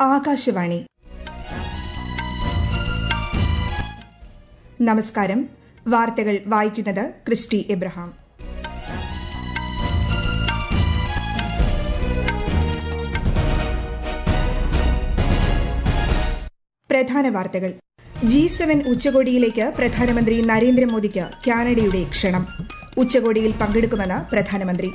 ആകാശവാണി നമസ്കാരം വാർത്തകൾ വായിക്കുന്നത് ക്രിസ്റ്റി എബ്രഹാം പ്രധാന വാർത്തകൾ ജി സെവൻ ഉച്ചകോടിയിലേക്ക് പ്രധാനമന്ത്രി നരേന്ദ്രമോദിക്ക് കാനഡയുടെ ക്ഷണം ഉച്ചകോടിയിൽ പങ്കെടുക്കുമെന്ന് പ്രധാനമന്ത്രി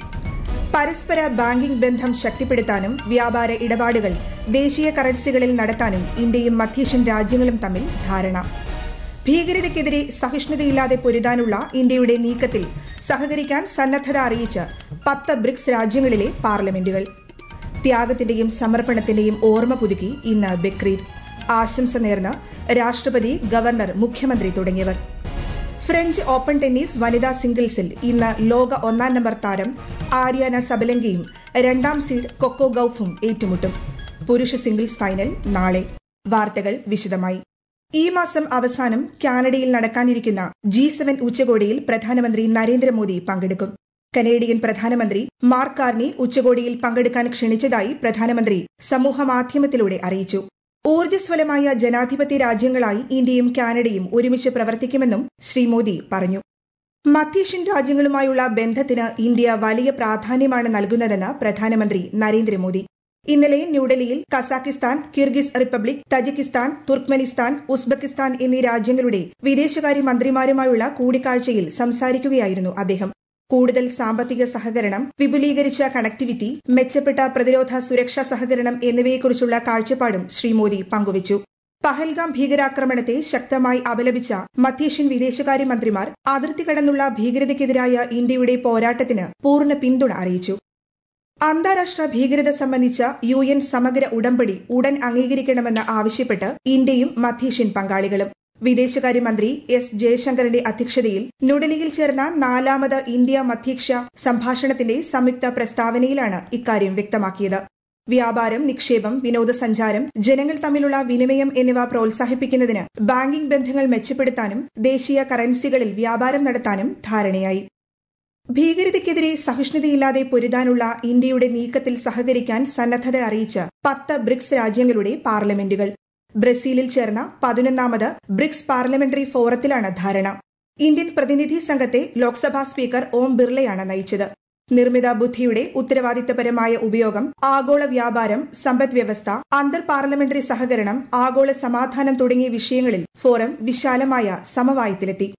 പരസ്പര ബാങ്കിംഗ് ബന്ധം ശക്തിപ്പെടുത്താനും വ്യാപാര ഇടപാടുകൾ ദേശീയ കറൻസികളിൽ നടത്താനും ഇന്ത്യയും മധ്യേഷ്യൻ രാജ്യങ്ങളും തമ്മിൽ ധാരണ ഭീകരതയ്ക്കെതിരെ സഹിഷ്ണുതയില്ലാതെ പൊരുതാനുള്ള ഇന്ത്യയുടെ നീക്കത്തിൽ സഹകരിക്കാൻ സന്നദ്ധത അറിയിച്ച് പത്ത് ബ്രിക്സ് രാജ്യങ്ങളിലെ പാർലമെന്റുകൾ ത്യാഗത്തിന്റെയും സമർപ്പണത്തിന്റെയും ഓർമ്മ പുതുക്കി ഇന്ന് ബക്രീദ് ആശംസ നേർന്ന് രാഷ്ട്രപതി ഗവർണർ മുഖ്യമന്ത്രി തുടങ്ങിയവർ ഫ്രഞ്ച് ഓപ്പൺ ടെന്നീസ് വനിതാ സിംഗിൾസിൽ ഇന്ന് ലോക ഒന്നാം നമ്പർ താരം ആര്യാന സബലങ്കയും രണ്ടാം സീഡ് കൊക്കോ ഗൌഫും ഏറ്റുമുട്ടും പുരുഷ സിംഗിൾസ് ഫൈനൽ നാളെ വാർത്തകൾ വിശദമായി ഈ മാസം അവസാനം കാനഡയിൽ നടക്കാനിരിക്കുന്ന ജി സെവൻ ഉച്ചകോടിയിൽ പ്രധാനമന്ത്രി നരേന്ദ്രമോദി പങ്കെടുക്കും കനേഡിയൻ പ്രധാനമന്ത്രി മാർക്ക് കാർണി ഉച്ചകോടിയിൽ പങ്കെടുക്കാൻ ക്ഷണിച്ചതായി പ്രധാനമന്ത്രി സമൂഹമാധ്യമത്തിലൂടെ അറിയിച്ചു ഊർജ്ജസ്വലമായ ജനാധിപത്യ രാജ്യങ്ങളായി ഇന്ത്യയും കാനഡയും ഒരുമിച്ച് പ്രവർത്തിക്കുമെന്നും ശ്രീ മോദി പറഞ്ഞു മധ്യേഷ്യൻ രാജ്യങ്ങളുമായുള്ള ബന്ധത്തിന് ഇന്ത്യ വലിയ പ്രാധാന്യമാണ് നൽകുന്നതെന്ന് പ്രധാനമന്ത്രി നരേന്ദ്രമോദി ഇന്നലെ ന്യൂഡൽഹിയിൽ Kazakhstan Kyrgyz Republic Tajikistan Turkmenistan Uzbekistan എന്നീ രാജ്യങ്ങളുടെ വിദേശകാര്യ മന്ത്രിമാരുമായുള്ള കൂടിക്കാഴ്ചയിൽ സംസാരിക്കുകയായിരുന്നു അദ്ദേഹം കൂടുതൽ സാമ്പത്തിക സഹകരണം വിപുലീകരിച്ച കണക്ടിവിറ്റി മെച്ചപ്പെട്ട പ്രതിരോധ സുരക്ഷാ സഹകരണം എന്നിവയെക്കുറിച്ചുള്ള കാഴ്ചപ്പാടും ശ്രീ മോദി പങ്കുവച്ചു പഹൽഗാം ഭീകരാക്രമണത്തെ ശക്തമായി അപലപിച്ച മധ്യേഷ്യൻ വിദേശകാര്യമന്ത്രിമാർ അതിർത്തി കടന്നുള്ള ഭീകരതയ്ക്കെതിരായ ഇന്ത്യയുടെ പോരാട്ടത്തിന് പൂർണ്ണ പിന്തുണ അറിയിച്ചു അന്താരാഷ്ട്ര ഭീകരത സംബന്ധിച്ച യു എൻ സമഗ്ര ഉടമ്പടി ഉടൻ അംഗീകരിക്കണമെന്ന് ആവശ്യപ്പെട്ട് ഇന്ത്യയും മധ്യേഷ്യൻ പങ്കാളികളും വിദേശകാര്യമന്ത്രി എസ് ജയശങ്കറിന്റെ അധ്യക്ഷതയിൽ ന്യൂഡൽഹിയിൽ ചേർന്ന നാലാമത് ഇന്ത്യ മധ്യേഷ്യ സംഭാഷണത്തിന്റെ സംയുക്ത പ്രസ്താവനയിലാണ് ഇക്കാര്യം വ്യക്തമാക്കിയത് വ്യാപാരം നിക്ഷേപം വിനോദസഞ്ചാരം ജനങ്ങൾ തമ്മിലുള്ള വിനിമയം എന്നിവ പ്രോത്സാഹിപ്പിക്കുന്നതിന് ബാങ്കിംഗ് ബന്ധങ്ങൾ മെച്ചപ്പെടുത്താനും ദേശീയ കറൻസികളിൽ വ്യാപാരം നടത്താനും ധാരണയായി ഭീകരതയ്ക്കെതിരെ സഹിഷ്ണുതയില്ലാതെ പൊരുതാനുള്ള ഇന്ത്യയുടെ നീക്കത്തിൽ സഹകരിക്കാൻ സന്നദ്ധത അറിയിച്ച് പത്ത് ബ്രിക്സ് രാജ്യങ്ങളുടെ പാർലമെന്റുകൾ ബ്രസീലിൽ ചേർന്ന പതിനൊന്നാമത് ബ്രിക്സ് പാർലമെന്ററി ഫോറത്തിലാണ് ധാരണ ഇന്ത്യൻ പ്രതിനിധി സംഘത്തെ ലോക്സഭാ സ്പീക്കർ ഓം ബിർളയാണ് നയിച്ചത് നിർമ്മിത ബുദ്ധിയുടെ ഉത്തരവാദിത്തപരമായ ഉപയോഗം ആഗോള വ്യാപാരം സമ്പദ് വ്യവസ്ഥ അന്തർ പാർലമെന്ററി സഹകരണം ആഗോള സമാധാനം തുടങ്ങിയ വിഷയങ്ങളിൽ ഫോറം വിശാലമായ സമവായത്തിലെത്തി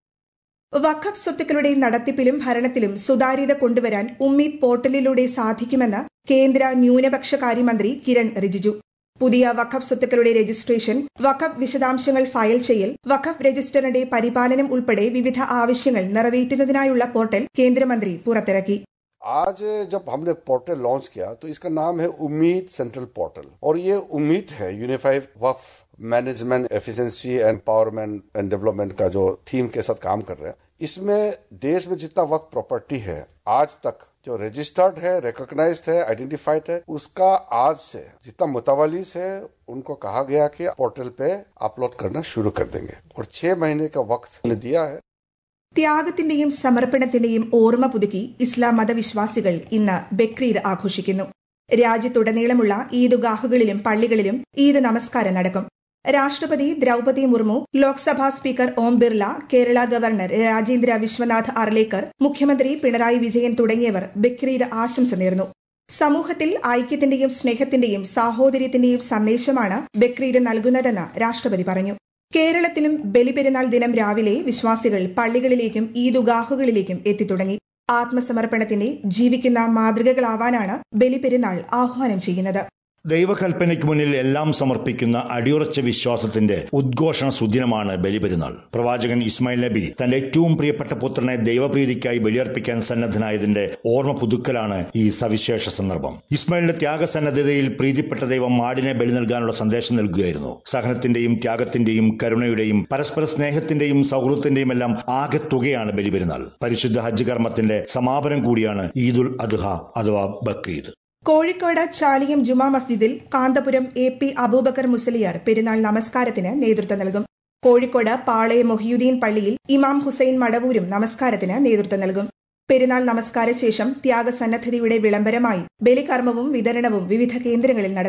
വഖഫ് സ്വത്തുക്കളുടെ നടത്തിപ്പിലും ഭരണത്തിലും സുതാര്യത കൊണ്ടുവരാൻ ഉമ്മീദ് പോർട്ടലിലൂടെ സാധിക്കുമെന്ന് കേന്ദ്ര ന്യൂനപക്ഷ കാര്യമന്ത്രി കിരൺ റിജിജു പുതിയ വഖഫ് സ്വത്തുക്കളുടെ രജിസ്ട്രേഷൻ വഖഫ് വിശദാംശങ്ങൾ ഫയൽ ചെയ്യൽ വഖഫ് രജിസ്റ്ററിന്റെ പരിപാലനം ഉൾപ്പെടെ വിവിധ ആവശ്യങ്ങൾ നിറവേറ്റുന്നതിനായുള്ള പോർട്ടൽ കേന്ദ്രമന്ത്രി പുറത്തിറക്കി आज जब हमने पोर्टल लॉन्च किया तो इसका नाम है उम्मीद सेंट्रल पोर्टल और ये उम्मीद है unified Waqf management efficiency empowerment and development का जो थीम के साथ काम कर रहे हैं इसमें देश में जितना वक्त प्रॉपर्टी है आज तक जो रजिस्टर्ड है रिकॉग्नाइज्ड है आइडेंटिफाइड है उसका आज से जितना मुतवालिस है उनको कहा गया कि पोर्टल पे अपलोड करना शुरू कर देंगे और छह महीने का वक्त उन्हें दिया है ത്യാഗത്തിന്റെയും സമർപ്പണത്തിന്റെയും ഓർമ്മ പുതുക്കി ഇസ്ലാം മതവിശ്വാസികൾ ഇന്ന് ബക്രീദ് ആഘോഷിക്കുന്നു രാജ്യത്തുടനീളമുള്ള ഈദ്ഗാഹുകളിലും പള്ളികളിലും ഈദ് നമസ്കാരം നടക്കും രാഷ്ട്രപതി ദ്രൌപതി മുർമു ലോക്സഭാ സ്പീക്കർ ഓം ബിർല കേരള ഗവർണർ രാജേന്ദ്ര വിശ്വനാഥ് അർലേക്കർ മുഖ്യമന്ത്രി പിണറായി വിജയൻ തുടങ്ങിയവർ ബക്രീദ് ആശംസ നേർന്നു സമൂഹത്തിൽ ഐക്യത്തിന്റെയും സ്നേഹത്തിന്റെയും സാഹോദര്യത്തിന്റെയും സന്ദേശമാണ് ബക്രീദ് നൽകുന്നതെന്ന് രാഷ്ട്രപതി പറഞ്ഞു കേരളത്തിലും ബലിപെരുന്നാൾ ദിനം രാവിലെ വിശ്വാസികൾ പള്ളികളിലേക്കും ഈദുഗാഹുകളിലേക്കും എത്തിത്തുടങ്ങി ആത്മസമർപ്പണത്തിന്റെ ജീവിക്കുന്ന മാതൃകകളാവാനാണ് ബലിപെരുന്നാൾ ആഹ്വാനം ചെയ്യുന്നത് ദൈവകൽപ്പനയ്ക്ക് മുന്നിൽ എല്ലാം സമർപ്പിക്കുന്ന അടിയുറച്ച വിശ്വാസത്തിന്റെ ഉദ്ഘോഷണ സുദിനമാണ് ബലിപെരുന്നാൾ പ്രവാചകൻ ഇസ്മായിൽ നബി തന്റെ ഏറ്റവും പ്രിയപ്പെട്ട പുത്രനെ ദൈവപ്രീതിക്കായി ബലിയർപ്പിക്കാൻ സന്നദ്ധനായതിന്റെ ഓർമ്മ പുതുക്കലാണ് ഈ സവിശേഷ സന്ദർഭം ഇസ്മായിലിന്റെ ത്യാഗസന്നദ്ധതയിൽ പ്രീതിപ്പെട്ട ദൈവം മാടിനെ ബലി നൽകാനുള്ള സന്ദേശം നൽകുകയായിരുന്നു സഹനത്തിന്റെയും ത്യാഗത്തിന്റെയും കരുണയുടെയും പരസ്പര സ്നേഹത്തിന്റെയും സൗഹൃദത്തിന്റെയും എല്ലാം ആകെ തുകയാണ് ബലിപെരുന്നാൾ പരിശുദ്ധ ഹജ്ജ് കർമ്മത്തിന്റെ സമാപനം കൂടിയാണ് ഈദുൽ അദ്ഹ അഥവാ ബക്രീദ് കോഴിക്കോട് ചാലിയം ജുമാ മസ്ജിദിൽ കാന്തപുരം എ പി അബൂബക്കർ മുസലിയാർ പെരുന്നാൾ നമസ്കാരത്തിന് നേതൃത്വം നൽകും കോഴിക്കോട് പാളയ മൊഹിയുദ്ദീൻ പള്ളിയിൽ ഇമാം ഹുസൈൻ മടവൂരും നമസ്കാരത്തിന് നേതൃത്വം നൽകും പെരുന്നാൾ നമസ്കാര ശേഷം ത്യാഗസന്നദ്ധതയുടെ വിളംബരമായി ബലികർമ്മവും വിതരണവും വിവിധ കേന്ദ്രങ്ങളിൽ നടക്കും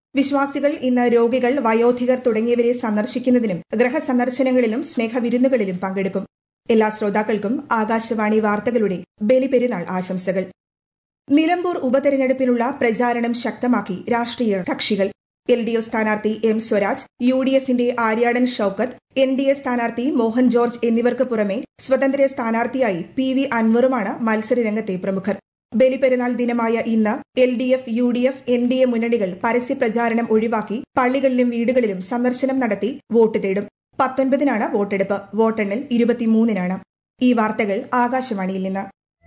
വിശ്വാസികൾ ഇന്ന് രോഗികൾ വയോധികർ തുടങ്ങിയവരെ സന്ദർശിക്കുന്നതിനും ഗൃഹസന്ദർശനങ്ങളിലും സ്നേഹവിരുന്നുകളിലും പങ്കെടുക്കും എല്ലാ ശ്രോതാക്കൾക്കും ആകാശവാണി വാർത്തകളുടെ ബലിപെരുന്നാൾ ആശംസകൾ നിലമ്പൂർ ഉപതെരഞ്ഞെടുപ്പിനുള്ള പ്രചാരണം ശക്തമാക്കി രാഷ്ട്രീയ കക്ഷികൾ എൽ ഡി എഫ് സ്ഥാനാർത്ഥി എം സ്വരാജ് യു ഡി എഫിന്റെ Aryadan Shoukath N D A സ്ഥാനാർത്ഥി മോഹൻ ജോർജ് എന്നിവർക്ക് പുറമെ സ്വതന്ത്ര സ്ഥാനാർത്ഥിയായി പി വി അൻവറുമാണ് മത്സരരംഗത്തെ പ്രമുഖർ ബലിപെരുന്നാൾ ദിനമായ ഇന്ന് L D F U D F N D A മുന്നണികൾ പരസ്യപ്രചാരണം ഒഴിവാക്കി പള്ളികളിലും വീടുകളിലും സന്ദർശനം നടത്തി വോട്ട് തേടും പത്തൊൻപതിനാണ് വോട്ടെടുപ്പ് വോട്ടെണ്ണൽ ഇരുപത്തിമൂന്നിനാണ് ഈ വാർത്തകൾ ആകാശവാണിയിൽ നിന്ന്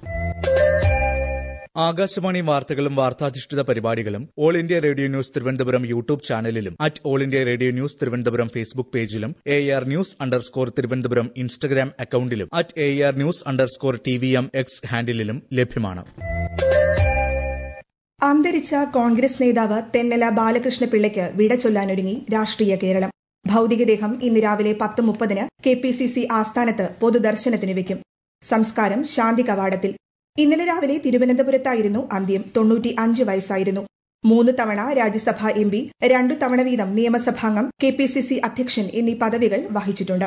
ആകാശവാണി വാർത്തകളും വാർത്താധിഷ്ഠിത പരിപാടികളും All India Radio news Thiruvananthapuram YouTube ചാനലിലും at All India Radio news Thiruvananthapuram Facebook പേജിലും A R news underscore Thiruvananthapuram Instagram അക്കൌണ്ടിലും at A R news underscore T V M X ഹാൻഡിലും ലഭ്യമാണ് അന്തരിച്ച കോൺഗ്രസ് നേതാവ് തെന്നല ബാലകൃഷ്ണ പിള്ളയ്ക്ക് വിട ചൊല്ലാനൊരുങ്ങി രാഷ്ട്രീയ കേരളം ഭൌതികദേഹം ഇന്ന് രാവിലെ പത്ത് മുപ്പതിന് കെ പി സി സി ആസ്ഥാനത്ത് പൊതുദർശനത്തിന് വയ്ക്കും സംസ്കാരം ശാന്തി കവാടത്തിൽ ഇന്നലെ രാവിലെ തിരുവനന്തപുരത്തായിരുന്നു അന്ത്യം തൊണ്ണൂറ്റി അഞ്ച് വയസ്സായിരുന്നു മൂന്ന് തവണ രാജ്യസഭാ എം പി രണ്ടു തവണ വീതം നിയമസഭാംഗം കെ പി സി സി അധ്യക്ഷൻ എന്നീ പദവികൾ വഹിച്ചിട്ടുണ്ട്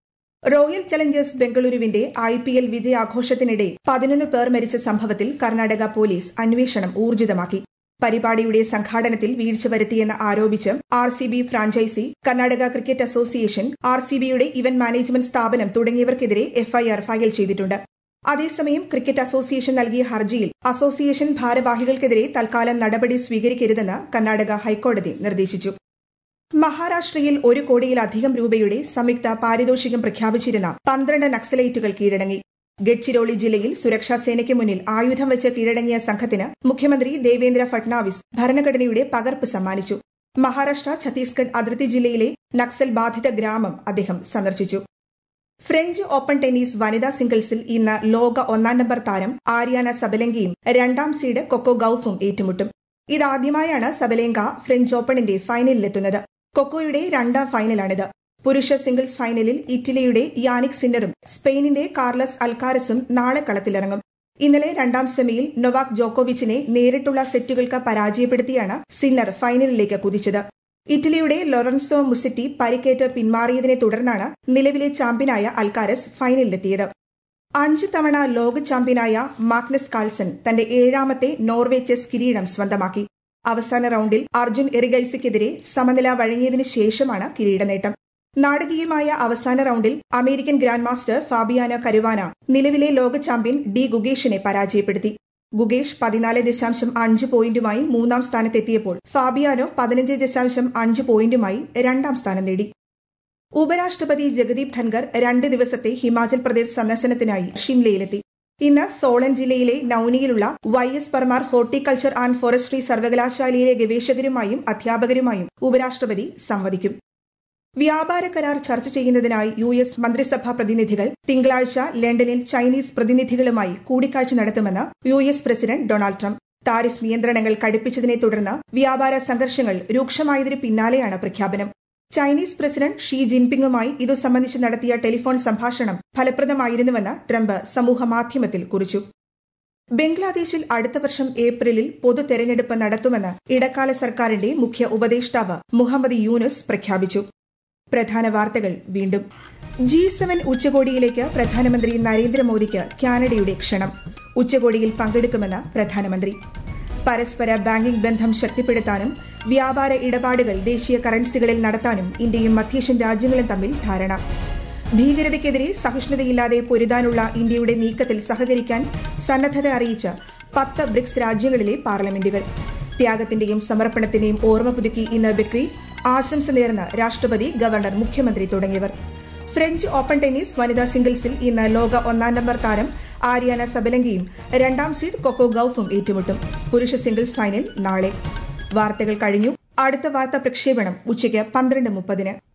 റോയൽ ചലഞ്ചേഴ്സ് ബംഗളൂരുവിന്റെ ഐ പി എൽ വിജയാഘോഷത്തിനിടെ പതിനൊന്ന് പേർ മരിച്ച സംഭവത്തിൽ കർണാടക പോലീസ് അന്വേഷണം ഊർജിതമാക്കി പരിപാടിയുടെ സംഘാടനത്തിൽ വീഴ്ച വരുത്തിയെന്ന് ആരോപിച്ച് R C B franchise Karnataka cricket association R C ബിയുടെ ഇവന്റ് മാനേജ്മെന്റ് സ്ഥാപനം തുടങ്ങിയവർക്കെതിരെ എഫ്ഐആർ ഫയൽ ചെയ്തിട്ടുണ്ട് അതേസമയം ക്രിക്കറ്റ് അസോസിയേഷൻ നൽകിയ ഹർജിയിൽ അസോസിയേഷൻ ഭാരവാഹികൾക്കെതിരെ തൽക്കാലം നടപടി സ്വീകരിക്കരുതെന്ന് കർണാടക ഹൈക്കോടതി നിർദ്ദേശിച്ചു മഹാരാഷ്ട്രയിൽ ഒരു കോടിയിലധികം രൂപയുടെ സംയുക്ത പാരിതോഷികം പ്രഖ്യാപിച്ചിരുന്ന പന്ത്രണ്ട് നക്സലൈറ്റുകൾ കീഴടങ്ങി ഗഡ്ചിരോളി ജില്ലയിൽ സുരക്ഷാ സേനയ്ക്ക് മുന്നിൽ ആയുധം വെച്ച് കീഴടങ്ങിയ സംഘത്തിന് മുഖ്യമന്ത്രി ദേവേന്ദ്ര ഫട്നാവിസ് ഭരണഘടനയുടെ പകർപ്പ് സമ്മാനിച്ചു മഹാരാഷ്ട്ര ഛത്തീസ്ഗഡ് അതിർത്തി ജില്ലയിലെ നക്സൽ ബാധിത ഗ്രാമം അദ്ദേഹം സന്ദർശിച്ചു ഫ്രഞ്ച് ഓപ്പൺ ടെന്നീസ് വനിതാ സിംഗിൾസിൽ ഇന്ന് ലോക ഒന്നാം നമ്പർ താരം ആര്യാന സബലങ്കയും രണ്ടാം സീഡ് കൊക്കോ ഗൌഫും ഏറ്റുമുട്ടും ഇതാദ്യമായാണ് സബലേങ്ക ഫ്രഞ്ച് ഓപ്പണിന്റെ ഫൈനലിലെത്തുന്നത് കൊക്കോയുടെ രണ്ടാം ഫൈനലാണിത് പുരുഷ സിംഗിൾസ് ഫൈനലിൽ ഇറ്റലിയുടെ യാനിക് സിന്നറും സ്പെയിനിന്റെ കാർലസ് അൽക്കാരസും നാളെ കളത്തിലിറങ്ങും ഇന്നലെ രണ്ടാം സെമിയിൽ നൊവാക് ജോക്കോവിച്ചിനെ നേരിട്ടുള്ള സെറ്റുകൾക്ക് പരാജയപ്പെടുത്തിയാണ് സിന്നർ ഫൈനലിലേക്ക് കുതിച്ചത് ഇറ്റലിയുടെ ലൊറൻസോ മുസറ്റി പരിക്കേറ്റ് പിന്മാറിയതിനെ തുടർന്നാണ് നിലവിലെ ചാമ്പ്യനായ അൽക്കാരസ് ഫൈനലിലെത്തിയത് അഞ്ചു തവണ ലോക ചാമ്പ്യനായ മാഗ്നസ് കാൾസൺ തന്റെ ഏഴാമത്തെ നോർവേ ചെസ് കിരീടം സ്വന്തമാക്കി അവസാന റൌണ്ടിൽ അർജുൻ എറിഗൈസിക്കെതിരെ സമനില വഴങ്ങിയതിനു ശേഷമാണ് കിരീടനേട്ടം നാടകീയമായ അവസാന റൌണ്ടിൽ American grand master Fabiano Caruana നിലവിലെ ലോക ചാമ്പ്യൻ ഡി ഗുഗേഷിനെ പരാജയപ്പെടുത്തി ഗുഗേഷ് പതിനാല് ദശാംശം അഞ്ച് പോയിന്റുമായി മൂന്നാം സ്ഥാനത്തെത്തിയപ്പോൾ ഫാബിയാനോ പതിനഞ്ച് ദശാംശം അഞ്ച് പോയിന്റുമായി രണ്ടാം സ്ഥാനം നേടി ഉപരാഷ്ട്രപതി ജഗദീപ് ധൻകർ രണ്ട് ദിവസത്തെ ഹിമാചൽ പ്രദേശ് സന്ദർശനത്തിനായി ഷിംലയിലെത്തി ഇന്ന് സോളൻ ജില്ലയിലെ നൌനിയിലുള്ള Y S Parmar horticulture and forestry സർവകലാശാലയിലെ ഗവേഷകരുമായും അധ്യാപകരുമായും ഉപരാഷ്ട്രപതി സംവദിക്കും വ്യാപാര കരാർ ചർച്ച ചെയ്യുന്നതിനായി യു എസ് മന്ത്രിസഭാ പ്രതിനിധികൾ തിങ്കളാഴ്ച ലണ്ടനിൽ ചൈനീസ് പ്രതിനിധികളുമായി കൂടിക്കാഴ്ച നടത്തുമെന്ന് U S president Donald Trump tariff നിയന്ത്രണങ്ങൾ കടുപ്പിച്ചതിനെ തുടർന്ന് വ്യാപാര സംഘർഷങ്ങൾ രൂക്ഷമായതിനു പിന്നാലെയാണ് പ്രഖ്യാപനം ചൈനീസ് പ്രസിഡന്റ് ഷീ ജിൻപിങ്ങുമായി ഇതു സംബന്ധിച്ച് നടത്തിയ ടെലിഫോൺ സംഭാഷണം ഫലപ്രദമായിരുന്നുവെന്ന് ട്രംപ് സമൂഹമാധ്യമത്തിൽ കുറിച്ചു ബംഗ്ലാദേശിൽ അടുത്ത വർഷം ഏപ്രിലിൽ പൊതു തെരഞ്ഞെടുപ്പ് നടത്തുമെന്ന് ഇടക്കാല സർക്കാരിന്റെ മുഖ്യ ഉപദേഷ്ടാവ് മുഹമ്മദ് യൂനുസ് പ്രഖ്യാപിച്ചു പ്രധാന വാർത്തകൾ വീണ്ടും ജി സെവൻ ഉച്ചകോടിയിലേക്ക് പ്രധാനമന്ത്രി നരേന്ദ്രമോദിക്ക് കാനഡയുടെ ക്ഷണം ഉച്ചകോടിയിൽ പങ്കെടുക്കുമെന്ന് പ്രധാനമന്ത്രി പരസ്പര ബാങ്കിംഗ് ബന്ധം ശക്തിപ്പെടുത്താനും വ്യാപാര ഇടപാടുകൾ ദേശീയ കറൻസികളിൽ നടത്താനും ഇന്ത്യയും മധ്യേഷ്യൻ രാജ്യങ്ങളും തമ്മിൽ ധാരണ ഭീകരതയ്ക്കെതിരെ സഹിഷ്ണുതയില്ലാതെ പൊരുതാനുള്ള ഇന്ത്യയുടെ നീക്കത്തിൽ സഹകരിക്കാൻ സന്നദ്ധത അറിയിച്ച് പത്ത് ബ്രിക്സ് രാജ്യങ്ങളിലെ പാർലമെന്റുകൾ ത്യാഗത്തിന്റെയും സമർപ്പണത്തിന്റെയും ഓർമ്മ പുതുക്കി ഇന്ന് ബക്രീദ് ആശംസ നേർന്ന് രാഷ്ട്രപതി ഗവർണർ മുഖ്യമന്ത്രി തുടങ്ങിയവർ ഫ്രഞ്ച് ഓപ്പൺ ടെന്നീസ് വനിതാ സിംഗിൾസിൽ ഇന്ന് ലോക ഒന്നാം നമ്പർ താരം ആര്യാന സബലങ്കയും രണ്ടാം സീഡ് കൊക്കോ ഗൌഫും ഏറ്റുമുട്ടും പുരുഷ സിംഗിൾസ് ഫൈനൽ നാളെ വാർത്തകൾ കഴിഞ്ഞു അടുത്ത വാർത്താ പ്രക്ഷേപണം ഉച്ചയ്ക്ക് പന്ത്രണ്ട് മുപ്പതിന്